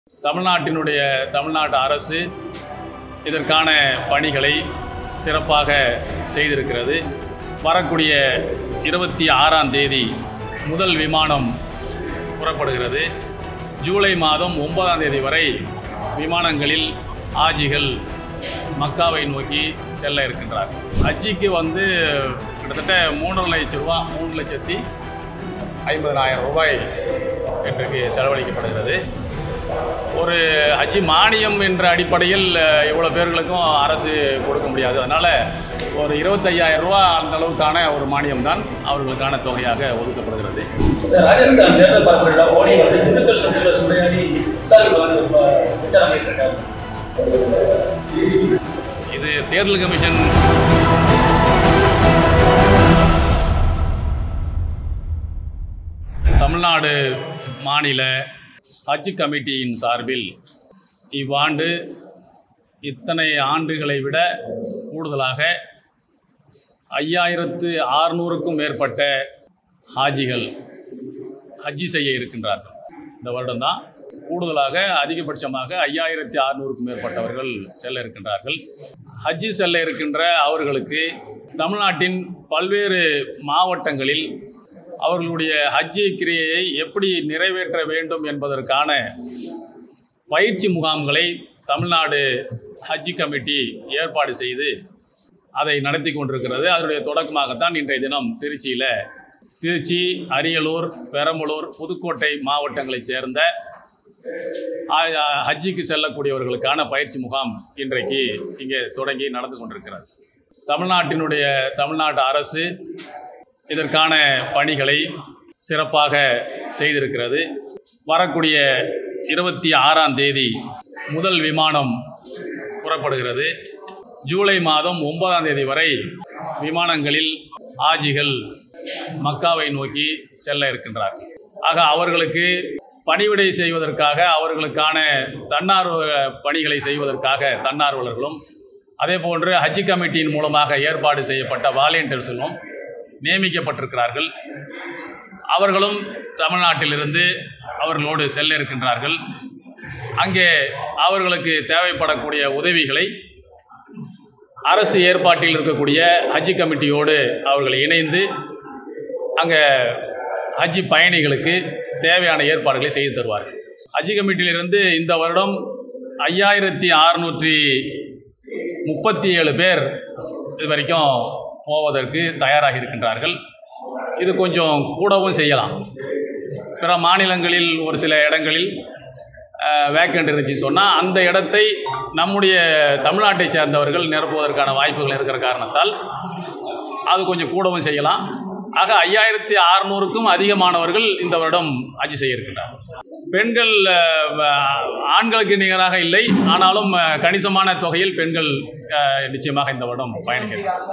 தமிழ்நாட்டினுடைய தமிழ்நாட்டு அரசு இதற்கான பணிகளை சிறப்பாக செய்திருக்கிறது வரக்கூடிய இருபத்தி ஆறாம் தேதி முதல் விமானம் புறப்படுகிறது ஜூலை மாதம் ஒன்பதாம் தேதி வரை விமானங்களில் ஆஜிகள் மக்காவை நோக்கி செல்ல இருக்கின்றார் ஹஜ்ஜிக்கு வந்து கிட்டத்தட்ட மூன்றரை லட்சம் ரூபா மூணு லட்சத்தி ஐம்பதனாயிரம் ரூபாய் இன்றைக்கு செலவழிக்கப்படுகிறது ஒரு ஹஜ்ஜி மானியம் என்ற அடிப்படையில் அஹ், இவ்வளோ பேர்களுக்கும் அரசு கொடுக்க முடியாது அதனால் ஒரு இருபத்தையாயிரம் ரூபா அந்த அளவுக்கான ஒரு மானியம் தான் அவர்களுக்கான தொகையாக ஒதுக்கப்படுகிறது இந்த ராஜஸ்தான் தேர்தல் பரப்புரையில மோடி வந்து இந்துக்கள் சொத்துல சூறையாடி ஸ்டாலின் வந்து இப்ப பிரச்சாரம் பண்ணிட்டு இருக்காரு இது தேர்தல் கமிஷன் தமிழ்நாடு மாநில ஹஜ் கமிட்டியின் சார்பில் இவ்வாண்டு இத்தனை ஆண்டுகளை விட கூடுதலாக ஐயாயிரத்து ஆறுநூறுக்கும் மேற்பட்ட ஹாஜிகள் ஹஜ்ஜி செய்ய இருக்கின்றார்கள் இந்த வருடம்தான் கூடுதலாக அதிகபட்சமாக ஐயாயிரத்தி அறுநூறுக்கும் மேற்பட்டவர்கள் செல்ல இருக்கின்றார்கள் ஹஜ்ஜி செல்ல இருக்கின்ற அவர்களுக்கு தமிழ்நாட்டின் பல்வேறு மாவட்டங்களில் அவர்களுடைய ஹஜ்ஜி கிரியையை எப்படி நிறைவேற்ற வேண்டும் என்பதற்கான பயிற்சி முகாம்களை தமிழ்நாடு ஹஜ்ஜி கமிட்டி ஏற்பாடு செய்து அதை நடத்தி கொண்டிருக்கிறது அதனுடைய தொடக்கமாகத்தான் இன்றைய தினம் திருச்சியில் திருச்சி அரியலூர் பெரம்பலூர் புதுக்கோட்டை மாவட்டங்களைச் சேர்ந்த ஆ- ஆ- ஹஜ்ஜிக்கு செல்லக்கூடியவர்களுக்கான பயிற்சி முகாம் இன்றைக்கு இங்கே தொடங்கி நடந்து கொண்டிருக்கிறது தமிழ்நாட்டினுடைய தமிழ்நாட்டு அரசு இதற்கான பணிகளை சிறப்பாக செய்திருக்கிறது வரக்கூடிய இருபத்தி ஆறாம் தேதி முதல் விமானம் புறப்படுகிறது ஜூலை மாதம் ஒன்பதாம் தேதி வரை விமானங்களில் ஆஜிகள் மக்காவை நோக்கி செல்ல இருக்கின்றார்கள் ஆக அவர்களுக்கு பணிவிடை செய்வதற்காக அவர்களுக்கான தன்னார்வ பணிகளை செய்வதற்காக தன்னார்வலர்களும் அதே போன்று ஹஜ் கமிட்டியின் மூலமாக ஏற்பாடு செய்யப்பட்ட வாலண்டியர்ஸும் நியமிக்கப்பட்டிருக்கிறார்கள் அவர்களும் தமிழ்நாட்டிலிருந்து அவர்களோடு செல்ல இருக்கின்றார்கள் அங்கே அவர்களுக்கு தேவைப்படக்கூடிய உதவிகளை அரசு ஏற்பாட்டில் இருக்கக்கூடிய ஹஜ் கமிட்டியோடு அவர்கள் இணைந்து அங்கே ஹஜ் பயணிகளுக்கு தேவையான ஏற்பாடுகளை செய்து தருவார்கள் ஹஜ் கமிட்டியிலிருந்து இந்த வருடம் ஐயாயிரத்தி அறுநூற்றி முப்பத்தி ஏழு பேர் இது வரைக்கும் போவதற்கு தயாராக இருக்கின்றார்கள் இது கொஞ்சம் கூடவும் செய்யலாம் பிற மாநிலங்களில் ஒரு சில இடங்களில் வேக்கண்ட் இருந்துச்சுன்னு சொன்னால் அந்த இடத்தை நம்முடைய தமிழ்நாட்டை சேர்ந்தவர்கள் நிரப்புவதற்கான வாய்ப்புகள் இருக்கிற காரணத்தால் அது கொஞ்சம் கூடவும் செய்யலாம் ஆக ஐயாயிரத்தி அறுநூறுக்கும் அதிகமானவர்கள் இந்த வருடம் ஹஜ் செய்ய இருக்கின்றார் பெண்கள் அஹ், வ- ஆண்களுக்கு நிகராக இல்லை ஆனாலும் அஹ், கணிசமான தொகையில் பெண்கள் அஹ், நிச்சயமாக இந்த வருடம் பயணிக்கிறார்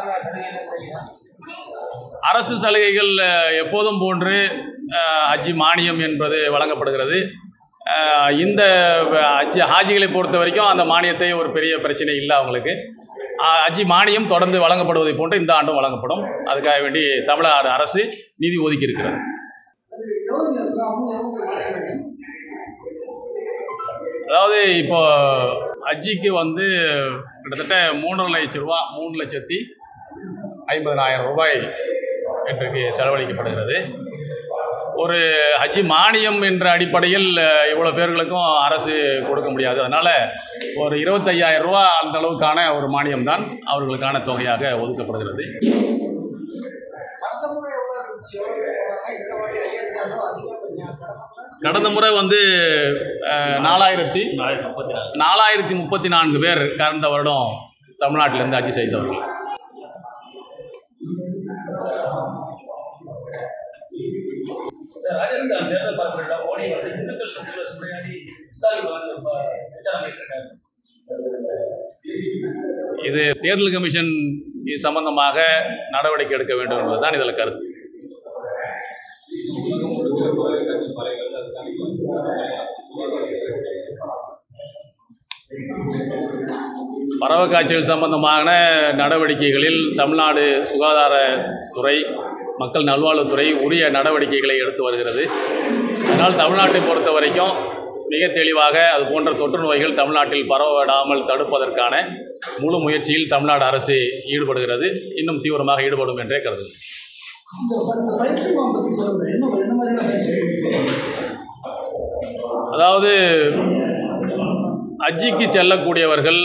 அரசு சலுகைகள் அஹ், எப்போதும் போன்று அஹ், ஹஜ் மானியம் என்பது வழங்கப்படுகிறது அஹ், இந்த வ- ஹஜ் ஹாஜிகளை பொறுத்த வரைக்கும் அந்த மானியத்தை ஒரு பெரிய பிரச்சனை இல்லை அவங்களுக்கு அஹ், ஹஜ் மானியம் தொடர்ந்து வழங்கப்படுவதை போன்று இந்த ஆண்டும் வழங்கப்படும் அதுக்காக வேண்டி தமிழ்நாடு அரசு நிதி ஒதுக்கி இருக்கிறது அதாவது இப்போ ஹஜ்ஜிக்கு வந்து கிட்டத்தட்ட மூன்றரை லட்சம் ரூபா மூணு லட்சத்தி ஐம்பதனாயிரம் ரூபாய் இன்றைக்கு செலவழிக்கப்படுகிறது ஒரு ஹஜ்ஜி மானியம் என்ற அடிப்படையில் அஹ், இவ்வளோ பேர்களுக்கும் அரசு கொடுக்க முடியாது அதனால் ஒரு இருபத்தையாயிரம் ரூபா அந்த அளவுக்கான ஒரு மானியம் தான் அவர்களுக்கான தொகையாக ஒதுக்கப்படுகிறது கடந்த முறை வந்து அஹ், நாலாயிரத்தி நாலாயிரத்தி முப்பத்தி நான்கு பேர் கடந்த வருடம் தமிழ்நாட்டிலிருந்து ஹஜ் செய்தவர்கள் இந்த ராஜஸ்தான் தேர்தல் பரப்புரையில மோடி வந்து இந்துக்கள் சொத்துல சூறையாடி ஸ்டாலின் வந்து இப்ப பிரச்சாரம் பண்ணிட்டு இருக்காரு இது தேர்தல் கமிஷன் இது சம்பந்தமாக நடவடிக்கை எடுக்க வேண்டும் என்பதுதான் இதில் கருத்து பறவை காய்ச்சல் சம்பந்தமான நடவடிக்கைகளில் தமிழ்நாடு சுகாதாரத்துறை மக்கள் நல்வாழ்வுத்துறை உரிய நடவடிக்கைகளை எடுத்து வருகிறது அதனால் தமிழ்நாட்டை பொறுத்த வரைக்கும் மிக தெளிவாக அது போன்ற தொற்று நோய்கள் தமிழ்நாட்டில் பரவவிடாமல் தடுப்பதற்கான முழு முயற்சியில் தமிழ்நாடு அரசு ஈடுபடுகிறது இன்னும் தீவிரமாக ஈடுபடும் என்றே கருதுகிறேன் இந்த ப- இந்த பயிற்சி முகாம் பற்றி சொல்லுங்க என்ன என்ன மாதிரியான பயிற்சி அதாவது ஹஜ்ஜிக்கு செல்லக்கூடியவர்கள்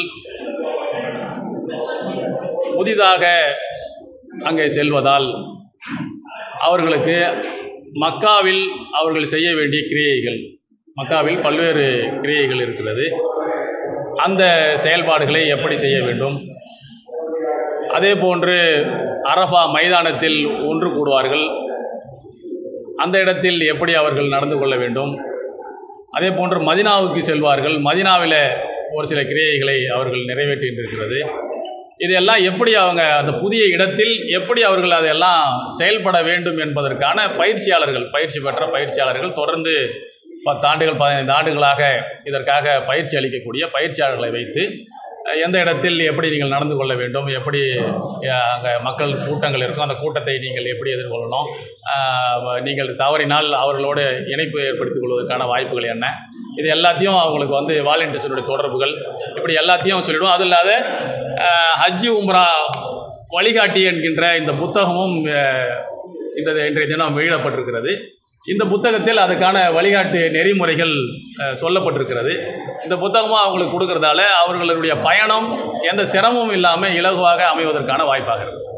புதிதாக அங்கே செல்வதால் அவர்களுக்கு மக்காவில் அவர்கள் செய்ய வேண்டிய கிரியைகள் மக்காவில் பல்வேறு கிரியைகள் இருக்கிறது அந்த செயல்பாடுகளை எப்படி செய்ய வேண்டும் அதே போன்று அரஃபா மைதானத்தில் ஒன்று கூடுவார்கள் அந்த இடத்தில் எப்படி அவர்கள் நடந்து கொள்ள வேண்டும் அதே போன்று மதினாவுக்கு செல்வார்கள் மதினாவில் ஒரு சில கிரியைகளை அவர்கள் நிறைவேற்றியிருக்கிறது இதெல்லாம் எப்படி அவங்க அந்த புதிய இடத்தில் எப்படி அவர்கள் அதெல்லாம் செயல்பட வேண்டும் என்பதற்கான பயிற்சியாளர்கள் பயிற்சி பெற்ற பயிற்சியாளர்கள் தொடர்ந்து பத்தாண்டுகள் பதினைந்து ஆண்டுகளாக இதற்காக பயிற்சி அளிக்கக்கூடிய பயிற்சியாளர்களை வைத்து அஹ், எந்த இடத்தில் எப்படி நீங்கள் நடந்து கொள்ள வேண்டும் எப்படி அஹ், அங்கே மக்கள் கூட்டங்கள் இருக்கும் அந்த கூட்டத்தை நீங்கள் எப்படி எதிர்கொள்ளணும் அஹ், நீங்கள் தவறினால் அவர்களோடு இணைப்பு ஏற்படுத்திக் கொள்வதற்கான வாய்ப்புகள் என்ன இது எல்லாத்தையும் அவங்களுக்கு வந்து வாலண்டியர்ஸனுடைய தொடர்புகள் இப்படி எல்லாத்தையும் சொல்லிவிடுவோம் அது இல்லாத அஹ், ஹஜ்ஜி உம்ரா வழிகாட்டி என்கின்ற இந்த புத்தகமும் அஹ், இந்த இன்றைய தினம் வெளியிடப்பட்டிருக்கிறது இந்த புத்தகத்தில் அதுக்கான வழிகாட்டு நெறிமுறைகள் அஹ், சொல்லப்பட்டிருக்கிறது இந்த புத்தகமும் அவங்களுக்கு கொடுக்கறதால அவர்களுடைய பயணம் எந்த சிரமமும் இல்லாமல் இலகுவாக அமைவதற்கான வாய்ப்பாக இருக்குது